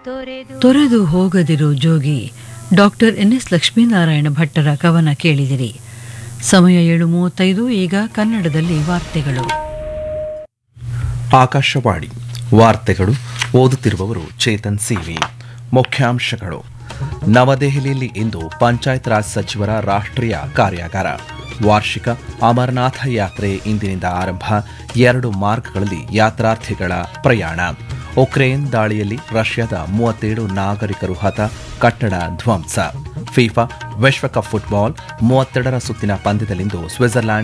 ತೊರೆದು ಹೋಗದಿರು ಜೋಗಿ ಡಾಕ್ಟರ್ ಎನ್ ಎಸ್ ಲಕ್ಷ್ಮೀನಾರಾಯಣ ಭಟ್ಟರ ಕವನ ಕೇಳಿದಿರಿ ಸಮಯ ಏಳು ಮೂವತ್ತೈದು ಈಗ ಕನ್ನಡದಲ್ಲಿ ವಾರ್ತೆಗಳು ಆಕಾಶವಾಣಿ ವಾರ್ತೆಗಳು ಓದುತ್ತಿರುವವರು ಚೇತನ್ ಸಿವಿ ಮುಖ್ಯಾಂಶಗಳು ನವದೆಹಲಿಯಲ್ಲಿ ಇಂದು ಪಂಚಾಯತ್ ರಾಜ್ ಸಚಿವರ ರಾಷ್ಟ್ರೀಯ ಕಾರ್ಯಾಗಾರ ವಾರ್ಷಿಕ ಅಮರನಾಥ ಯಾತ್ರೆ ಇಂದಿನಿಂದ ಆರಂಭ ಎರಡು ಮಾರ್ಗಗಳಲ್ಲಿ ಯಾತ್ರಾರ್ಥಿಗಳ ಪ್ರಯಾಣ ಉಕ್ರೇನ್ ದಾಳಿಯಲ್ಲಿ ರಷ್ಯಾದ ಮೂವತ್ತೇಳು ನಾಗರಿಕರು ಹತ ಕಟ್ಟಡ ಧ್ವಂಸ ಫಿಫಾ ವಿಶ್ವಕಪ್ ಫುಟ್ಬಾಲ್ ಮೂವತ್ತೆರಡರ ಸುತ್ತಿನ ಪಂದ್ಯದಲ್ಲಿಂದು ಸ್ವಿಟ್ಜರ್ಲ್ಯಾಂಡ್